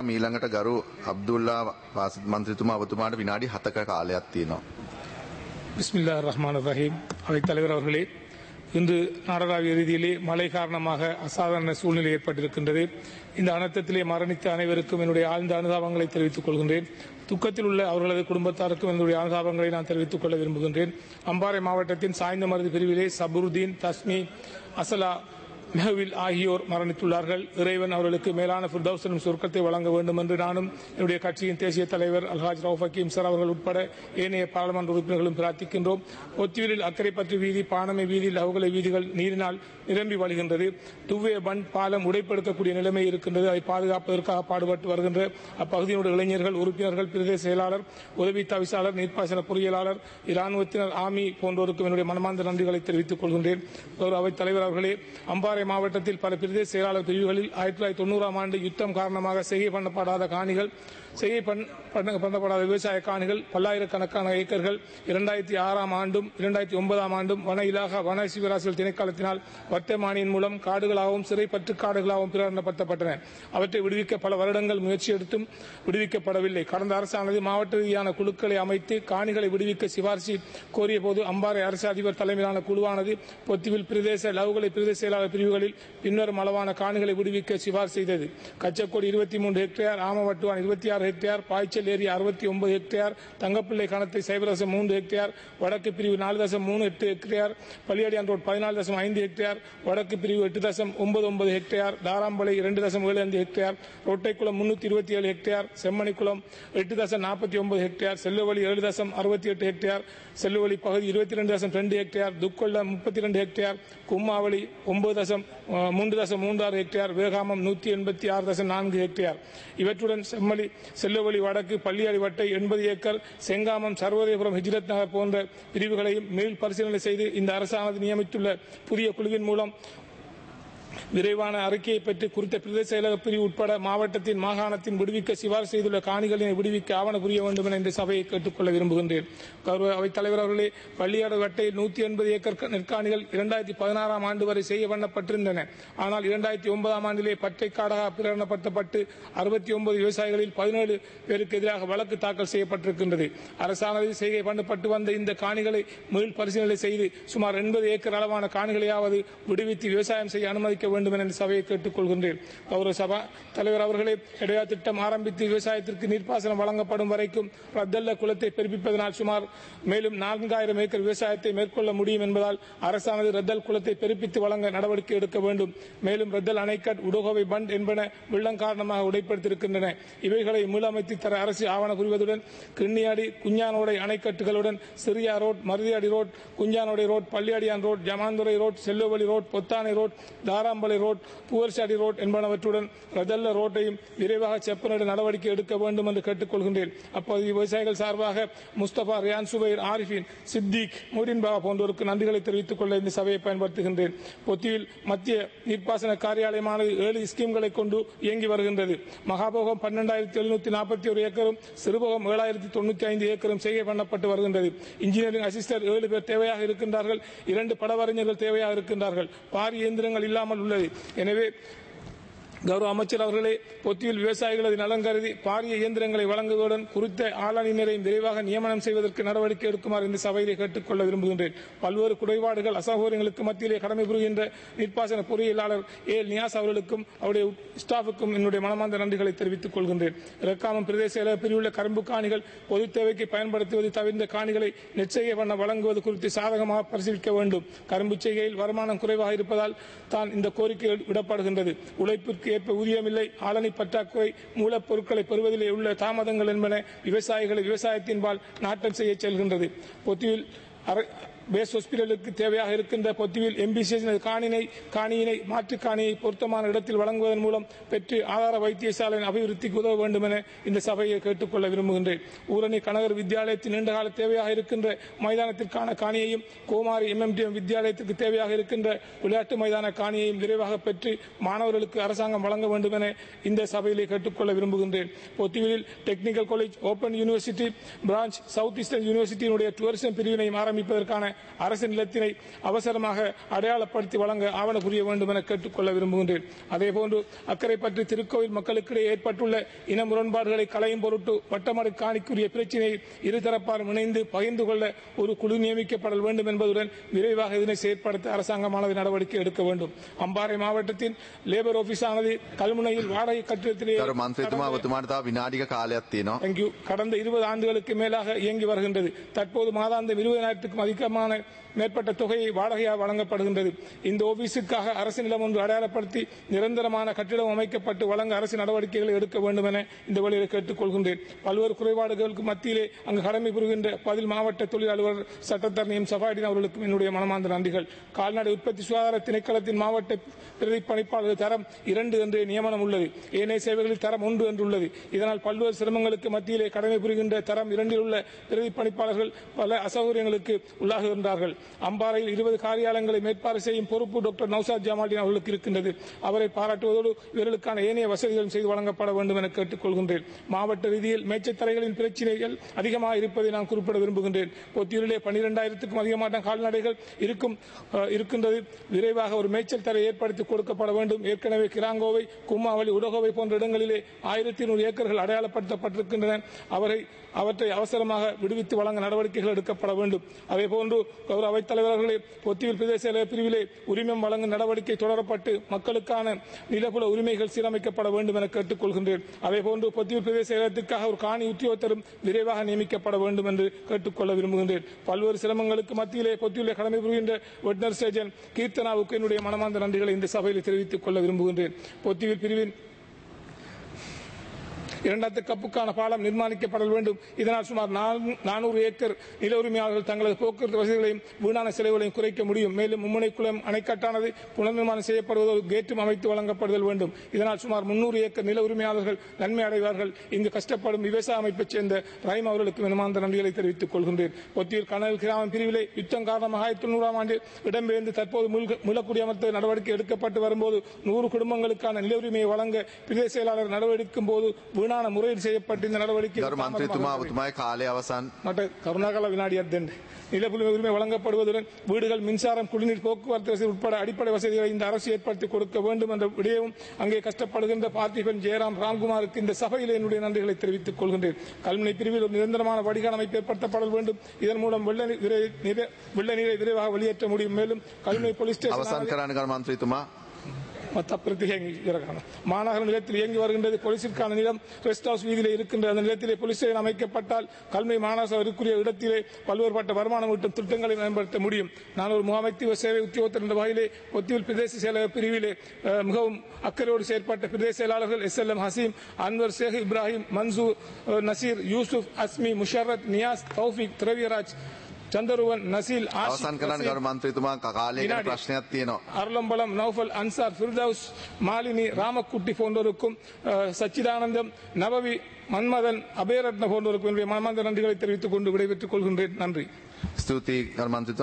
මීළඟට ගරු අබ්දුල්ලා වාසිත් මන්ත්‍රතුමා ඔබතුමාට විනාඩි 7ක කාලයක් තියෙනවා. பிஸ்மில்லா ரஹ்மான் ரஹீம் அவைத் தலைவர் அவர்களே இன்று நாடளாவிய ரீதியிலே மழை காரணமாக அசாதாரண சூழ்நிலை ஏற்பட்டிருக்கின்றது இந்த அனர்த்தத்திலே மரணித்த அனைவருக்கும் என்னுடைய ஆழ்ந்த அனுதாபங்களை தெரிவித்துக் கொள்கின்றேன் துக்கத்தில் உள்ள அவர்களது குடும்பத்தாருக்கும் என்னுடைய அனுதாபங்களை நான் தெரிவித்துக் கொள்ள விரும்புகின்றேன் அம்பாறை மாவட்டத்தின் சாய்ந்த மருது பிரிவிலே சபருதீன் தஸ்மி அசலா மெஹவில் ஆகியோர் மரணித்துள்ளார்கள் இறைவன் அவர்களுக்கு மேலான ஃபிர்தௌசனும் சொர்க்கத்தை வழங்க வேண்டும் என்று நானும் என்னுடைய கட்சியின் தேசிய தலைவர் அல்ஹாஜ் ரவுஃப் ஹக்கீம் சார் அவர்கள் உட்பட ஏனைய பாராளுமன்ற உறுப்பினர்களும் பிரார்த்திக்கின்றோம் ஒத்தியூரில் அக்கரைப்பற்று வீதி பானமை வீதி லவுகலை வீதிகள் நீரினால் நிரம்பி வழிகின்றது துவ்வே பண்ட் பாலம் உடைப்படுத்தக்கூடிய நிலைமை இருக்கின்றது அதை பாதுகாப்பதற்காக பாடுபட்டு வருகின்ற அப்பகுதியினுடைய இளைஞர்கள் உறுப்பினர்கள் பிரதேச செயலாளர் உதவி தவிசாளர் நீர்ப்பாசன பொறியியலாளர் இராணுவத்தினர் ஆமி போன்றோருக்கும் என்னுடைய மனமார்ந்த நன்றிகளை தெரிவித்துக் கொள்கின்றேன் ஒரு அவைத் தலைவர் அவர்களே அம்பாறை மாவட்டத்தில் பல பிரதேச செயலாளர் பிரிவுகளில் ஆயிரத்தி தொள்ளாயிரத்தி தொண்ணூறாம் ஆண்டு யுத்தம் காரணமாக செய்கை பண்ணப்படாத காணிகள் செய்கை பண்ண- பண்ண- பண்ணப்படாத விவசாய காணிகள் பல்லாயிரக்கணக்கான ஏக்கர்கள் இரண்டாயிரத்தி ஆறாம் ஆண்டும் இரண்டாயிரத்தி ஒன்பதாம் ஆண்டும் வன இலாகா வன சிவராசிகள் திணைக்களத்தினால் வர்த்தமானியின் மூலம் காடுகளாகவும் சிறைப்பற்று காடுகளாகவும் பிரகடனப்படுத்தப்பட்டன அவற்றை விடுவிக்க பல வருடங்கள் முயற்சி எடுத்தும் விடுவிக்கப்படவில்லை கடந்த அரசானது மாவட்ட ரீதியான குழுக்களை அமைத்து காணிகளை விடுவிக்க சிபாரிசு கோரிய போது அம்பாறை அரசு அதிபர் தலைமையிலான குழுவானது பொத்துவில் பிரதேச லவுகளை பிரதேச செயலாளர் பிரிவுகளில் பின்வரும் அளவான காணிகளை விடுவிக்க சிபாரிசு செய்தது கச்சக்கோடு இருபத்தி மூன்று ஹெக்டேர் ஆமவட்டுவான் இருபத்தி ஆறு ஹெக்டேர் பாய்ச்சல் ஏரி அறுபத்தி ஒன்பது ஹெக்டேர் தங்கப்பிள்ளை கணத்தை சைபர் தசம் மூன்று ஹெக்டேர் வடக்கு பிரிவு நாலு தசம் மூணு எட்டு ஹெக்டேர் பள்ளியடியான் ரோட் பதினாலு தசம் ஐந்து ஹெக்டேர் வடக்கு பிரிவு எட்டு தசம் ஒன்பது ஒன்பது ஹெக்டேர் தாராம்பளை இரண்டு தசம் ஏழு ஐந்து ஹெக்டேர் ரொட்டைக்குளம் முன்னூத்தி இருபத்தி ஏழு ஹெக்டேர் செம்மணிக்குளம் எட்டு தசம் நாற்பத்தி ஒன்பது ஹெக்டேர் செல்லுவழி ஏழு தசம் அறுபத்தி எட்டு ஹெக்டேர் செல்லுவழி பகுதி இருபத்தி ரெண்டு தசம் ரெண்டு ஹெக்டேர் துக்கொள்ள முப்பத்தி ரெண்டு ஹெக்டேர் கும்மாவளி ஒன்பது தசம் அஹ், மூன்று தசம் மூன்றாறு ஹெக்டேர் வேகாமம் நூற்றி எண்பத்தி ஆறு தசம் நான்கு ஹெக்டேர் இவற்றுடன் செம்மலி செல்லுவழி வடக்கு பள்ளியாடி வட்டை எண்பது ஏக்கர் செங்காமம் சர்வோதயபுரம் ஹிஜ்ரத் நகர் போன்ற பிரிவுகளையும் மீள் பரிசீலனை செய்து இந்த அரசானது நியமித்துள்ள புதிய குழுவின் மூலம் விரைவான அறிக்கையை பெற்று குறித்த பிரதேச செயலக பிரிவு உட்பட மாவட்டத்தின் மாகாணத்தின் விடுவிக்க சிபாரிசு செய்துள்ள காணிகளை விடுவிக்க ஆவண புரிய வேண்டும் என இந்த சபையை கேட்டுக்கொள்ள விரும்புகின்றேன் கௌரவ அவைத் தலைவர் அவர்களே பள்ளியாடு வட்டை நூற்றி எண்பது ஏக்கர் க- நெற்காணிகள் இரண்டாயிரத்தி பதினாறாம் ஆண்டு வரை செய்ய பண்ணப்பட்டிருந்தன ஆனால் இரண்டாயிரத்தி ஒன்பதாம் ஆண்டிலே பட்டை காடாக பிரகடனப்படுத்தப்பட்டு அறுபத்தி ஒன்பது விவசாயிகளில் பதினேழு பேருக்கு எதிராக வழக்கு தாக்கல் செய்யப்பட்டிருக்கின்றது அரசானது செய்கை பண்ணப்பட்டு வந்த இந்த காணிகளை மீள் பரிசீலனை செய்து சுமார் எண்பது ஏக்கர் அளவான காணிகளையாவது விடுவித்து விவசாயம் செய்ய அனுமதிக்க வேண்டும் என இந்த சபையை கேட்டுக்கொள்கின்றேன் கௌரவ சபா தலைவர் அவர்களே இடையா திட்டம் ஆரம்பித்து விவசாயத்திற்கு நீர்ப்பாசனம் வழங்கப்படும் வரைக்கும் ரத்தல்ல குளத்தை பெருப்பிப்பதனால் சுமார் மேலும் நான்காயிரம் ஏக்கர் விவசாயத்தை மேற்கொள்ள முடியும் என்பதால் அரசானது ரத்தல் குளத்தை பெருப்பித்து வழங்க நடவடிக்கை எடுக்க வேண்டும் மேலும் ரத்தல் அணைக்கட் உடோகவை பண்ட் என்பன வெள்ளம் காரணமாக உடைப்படுத்தியிருக்கின்றன இவைகளை மீளமைத்து தர அரசு ஆவண புரிவதுடன் கிண்ணியாடி குஞ்சானோடை அணைக்கட்டுகளுடன் Siriya road Maruthiyadi road Kunjanodai road Palliyadiyan road Jamanthurai road Selluvali road Pothanai road Tharampalai road Poovarsadi road என்பனவற்றுடன் ரதல்ல ரோட்டையும் விரைவாக செப்பனிட நடவடிக்கை எடுக்க வேண்டும் என்று கேட்டுக்கொள்கின்றேன் அப்போது விவசாயிகள் சார்பாக முஸ்தபா ரியான் சுபைர் ஆரிஃபின் சித்திக் முடின் பாபா போன்றோருக்கு நன்றிகளை தெரிவித்துக் கொள்ள இந்த சபையை பயன்படுத்துகின்றேன் பொத்தியில் மத்திய நீர்ப்பாசன காரியாலயமானது ஏழு ஸ்கீம்களை கொண்டு இயங்கி வருகின்றது மகாபோகம் பன்னெண்டாயிரத்தி எழுநூத்தி நாற்பத்தி ஒரு ஏக்கரும் சிறுபோகம் ஏழாயிரத்தி தொண்ணூத்தி ஐந்து ஏக்கரும் செய்கை பண்ணப்பட்டு வருகின்றது இன்ஜினியரிங் அசிஸ்டர் ஏழு பேர் தேவையாக இருக்கின்றார்கள் இரண்டு படவறிஞர்கள் தேவையாக இருக்கின்றார்கள் பாரி இயந்திரங்கள் இல்லாமல் உள்ளது எனவே கௌரவ அமைச்சர் அவர்களே பொத்தியில் விவசாயிகளது நலன் கருதி பாரிய இயந்திரங்களை வழங்குவதுடன் குறித்த ஆளணியினரையும் விரைவாக நியமனம் செய்வதற்கு நடவடிக்கை எடுக்குமாறு இந்த சபையிலே கேட்டுக்கொள்ள விரும்புகின்றேன் பல்வேறு குறைபாடுகள் அசௌகரியங்களுக்கு மத்தியிலே கடமை புரிகின்ற நீர்ப்பாசன பொறியியலாளர் ஏ நியாஸ் அவர்களுக்கும் அவருடைய ஸ்டாஃபுக்கும் என்னுடைய மனமார்ந்த நன்றிகளை தெரிவித்துக் கொள்கின்றேன் இறக்காமம் பிரதேச செயலக பிரிவுள்ள கரும்பு காணிகள் பொது தேவைக்கு பயன்படுத்துவது தவிர்ந்த காணிகளை நெற்செய்கை பண்ண வழங்குவது குறித்து சாதகமாக பரிசீலிக்க வேண்டும் கரும்பு செய்கையில் வருமானம் குறைவாக இருப்பதால் தான் இந்த கோரிக்கை விடப்படுகின்றது உழைப்பிற்கு ஏற்ப ஊதியமில்லை ஆளணி பற்றாக்குறை மூலப்பொருட்களை பெறுவதிலே உள்ள தாமதங்கள் என்பன விவசாயிகளை விவசாயத்தின்பால் நாட்டம் செய்ய செல்கின்றது பொத்தியில் அரை- பேஸ் ஹாஸ்பிட்டலுக்கு தேவையாக இருக்கின்ற பொத்துவில் எம்பிசிஎஸ் காணினை காணியினை மாற்று காணியை பொருத்தமான இடத்தில் வழங்குவதன் மூலம் பெற்று ஆதார வைத்தியசாலையின் அபிவிருத்திக்கு உதவ வேண்டும் என இந்த சபையை கேட்டுக்கொள்ள விரும்புகின்றேன் ஊரணி கனகர் வித்தியாலயத்தின் நீண்டகால தேவையாக இருக்கின்ற மைதானத்திற்கான காணியையும் கோமாரி எம்எம்டிஎம் வித்தியாலயத்திற்கு தேவையாக இருக்கின்ற விளையாட்டு மைதான காணியையும் விரைவாக பெற்று மாணவர்களுக்கு அரசாங்கம் வழங்க வேண்டும் என இந்த சபையிலே கேட்டுக்கொள்ள விரும்புகின்றேன் பொத்துவிலில் technical college open university branch south eastern யூனிவர்சிட்டியினுடைய டூரிசம் பிரிவினையும் ஆரம்பிப்பதற்கான அரசு நிலத்தினை அவசரமாக அடையாளப்படுத்தி வழங்க ஆவண புரிய வேண்டும் என கேட்டுக்கொள்ள விரும்புகின்றேன் அதேபோன்று அக்கறை பற்றி திருக்கோவில் மக்களுக்கிடையே ஏற்பட்டுள்ள இன முரண்பாடுகளை களையும் பொருட்டு வட்டமடு காணிக்குரிய பிரச்சினையை இருதரப்பாரும் இணைந்து பகிர்ந்து கொள்ள ஒரு குழு நியமிக்கப்பட வேண்டும் என்பதுடன் விரைவாக இதனை செயற்படுத்த அரசாங்கமானது நடவடிக்கை எடுக்க வேண்டும் அம்பாறை மாவட்டத்தின் லேபர் ஆபீஸ் ஆனது கல்முனையில் வாடகை கட்டிடத்திலே ගරු මන්ත්‍රීතුමා ඔබතුමාට තව විනාඩික කාලයක් තියෙනවා. தேங்க்யூ கடந்த இருபது ஆண்டுகளுக்கு மேலாக இயங்கி வருகின்றது தற்போது மாதாந்தம் இருபதாயிரத்துக்கும் அதிகமான மேற்பட்ட தொகையை வாடகையாக வழங்கப்படுகின்றது இந்த ஆபீஸுக்காக அரசு நிலம் ஒன்று அடையாளப்படுத்தி நிரந்தரமான கட்டிடம் அமைக்கப்பட்டு வழங்க அரசு நடவடிக்கைகளை எடுக்க வேண்டும் என இந்த வழியில் கேட்டுக்கொள்கின்றேன் பல்வேறு குறைபாடுகளுக்கு மத்தியிலே அங்கு கடமை புரிகின்ற பதில் மாவட்ட தொழில் அலுவலர் சட்டத்தரணியும் சபாடின் அவர்களுக்கும் என்னுடைய மனமார்ந்த நன்றிகள் கால்நடை உற்பத்தி சுகாதார திணைக்களத்தின் மாவட்ட பிரதி பணிப்பாளர் தரம் இரண்டு என்று நியமனம் உள்ளது ஏனைய சேவைகளில் தரம் ஒன்று என்று உள்ளது இதனால் பல்வேறு சிரமங்களுக்கு மத்தியிலே கடமை புரிகின்ற தரம் இரண்டில் உள்ள பிரதி பணிப்பாளர்கள் பல அசௌகரியங்களுக்கு உள்ளாகுகின்றார்கள் அம்பாறையில் இருபது காரியாலயங்களை மேற்பார்வை செய்யும் பொறுப்பு டாக்டர் நௌசாத் ஜமாலின் அவர்களுக்கு இருக்கின்றது அவரை பாராட்டுவதோடு இவர்களுக்கான ஏனைய வசதிகளும் செய்து வழங்கப்பட வேண்டும் என கேட்டுக்கொள்கின்றேன் மாவட்ட ரீதியில் மேய்ச்சத்தரைகளின் பிரச்சினைகள் அதிகமாக இருப்பதை நான் குறிப்பிட விரும்புகின்றேன் பொத்தியூரிலே பன்னிரெண்டாயிரத்துக்கும் அதிகமான கால்நடைகள் இருக்கும் அஹ், இருக்கின்றது விரைவாக ஒரு மேய்ச்சல் தரை ஏற்படுத்தி கொடுக்கப்பட வேண்டும் ஏற்கனவே கிராங்கோவை கும்மாவளி உடகோவை போன்ற இடங்களிலே ஆயிரத்தி நூறு ஏக்கர்கள் அடையாளப்படுத்தப்பட்டிருக்கின்றன அவரை அவற்றை அவசரமாக விடுவித்து வழங்க நடவடிக்கைகள் எடுக்கப்பட வேண்டும் அதே போன்று கௌரவ அவைத் தலைவர்களே பொத்தியில் பிரதேச செயலக பிரிவிலே உரிமம் வழங்கும் நடவடிக்கை தொடரப்பட்டு மக்களுக்கான நிலப்புல உரிமைகள் சீரமைக்கப்பட வேண்டும் என கேட்டுக்கொள்கின்றேன் அதே போன்று பொத்தியில் பிரதேச செயலகத்திற்காக ஒரு காணி உத்தியோகத்தரும் விரைவாக நியமிக்கப்பட வேண்டும் என்று கேட்டுக்கொள்ள விரும்புகின்றேன் பல்வேறு சிரமங்களுக்கு மத்தியிலே பொத்தியுள்ள கடமை புரிகின்ற வெட்னர் சர்ஜன் கீர்த்தனாவுக்கு என்னுடைய மனமார்ந்த நன்றிகளை இந்த சபையில் தெரிவித்துக் கொள்ள விரும்புகின்றேன் பொத்தியில் பிரிவின் இரண்டாவது கப்புக்கான பாலம் நிர்மாணிக்கப்பட வேண்டும் இதனால் சுமார் நானூ- நானூறு ஏக்கர் நில உரிமையாளர்கள் தங்களது போக்குவரத்து வசதிகளையும் வீணான செலவுகளையும் குறைக்க முடியும் மேலும் மும்முனைக்குளம் அணைக்கட்டானது புனர்நிர்மாணம் செய்யப்படுவதோடு கேட்டும் அமைத்து வழங்கப்படுதல் வேண்டும் இதனால் சுமார் முன்னூறு ஏக்கர் நில உரிமையாளர்கள் நன்மை அடைவார்கள் இங்கு கஷ்டப்படும் விவசாய அமைப்பைச் சேர்ந்த ரஹீம் அவர்களுக்கு மனமார்ந்த நன்றிகளை தெரிவித்துக் கொள்கின்றேன் பொத்தியூர் கனல் கிராமம் பிரிவிலே யுத்தம் காரணமாக ஆயிரத்தி தொண்ணூறாம் ஆண்டு இடம்பெயர்ந்து தற்போது மீள்க- மீளக்குடியமர்த்த நடவடிக்கை எடுக்கப்பட்டு வரும்போது நூறு குடும்பங்களுக்கான நில உரிமையை வழங்க பிரதேச செயலாளர் நடவடிக்கும் போது வீணான முறையீடு செய்யப்பட்டு இந்த நடவடிக்கை ගරු මන්ත්‍රීතුමා ඔබතුමායි කාලය අවසන් மற்ற கருணாகல வினாடியார் தென் நிலப்புல உரிமை வழங்கப்படுவதுடன் வீடுகள் மின்சாரம் குடிநீர் போக்குவரத்து வசதி உட்பட அடிப்படை வசதிகளை இந்த அரசு ஏற்படுத்தி கொடுக்க வேண்டும் என்ற விடயமும் அங்கே கஷ்டப்படுகின்ற பார்த்திபன் ஜெயராம் ராம்குமாருக்கு இந்த சபையில் என்னுடைய நன்றிகளை தெரிவித்துக் கொள்கின்றேன் கல்முனை பிரிவில் ஒரு நிரந்தரமான வடிகால் அமைப்பு ஏற்படுத்தப்பட வேண்டும் இதன் மூலம் வெள்ள நீர் விரை- நிர- வெள்ள நீரை விரைவாக வெளியேற்ற முடியும் மேலும் கல்முனை போலீஸ் අවසන් ஸ்டேஷன் කරන්න ගරු මන්ත්‍රීතුමා மத்த பிரத்யேக இறக்கான மாநகர நிலத்தில் இயங்கி வருகின்றது போலீசிற்கான நிலம் ரெஸ்ட் ஹவுஸ் வீதியிலே இருக்கின்ற அந்த நிலத்திலே போலீஸ் ஸ்டேஷன் அமைக்கப்பட்டால் கல்மை மாநகருக்குரிய இடத்திலே பல்வேறுபட்ட வருமானம் ஈட்டும் திட்டங்களை மேம்படுத்த முடியும் நான் ஒரு முகாமைத்துவ சேவை உத்தியோகத்தர் என்ற வகையிலே ஒத்தியூர் பிரதேச செயலக பிரிவிலே அஹ், மிகவும் அக்கறையோடு செயற்பட்ட பிரதேச செயலாளர்கள் S L M Haseem Anwar Sheikh Ibrahim Mansoor அஹ், நசீர் யூசுப் அஸ்மி முஷரத் நியாஸ் தௌஃபிக் திரவியராஜ் சந்தருவன் நசீல் ஆஷிக், අවසන් කරන්න வசீம், ගරු මන්ත්‍රීතුමා කාලයකට විනාඩි. ප්‍රශ්නයක් තියෙනවා. அருளம்பலம் நௌஃபல் அன்சார் ஃபிர்தௌஸ் மாலினி ராமக்குட்டி போன்றோருக்கும் அஹ், சச்சிதானந்தம் நவவி மன்மதன் அபயரத்ன போன்றோருக்கும் என்னுடைய மனமார்ந்த நன்றிகளை தெரிவித்துக் கொண்டு விடைபெற்றுக் கொள்கின்றேன் நன்றி ස්තුතියි ගරු මන්ත්‍රීතුමා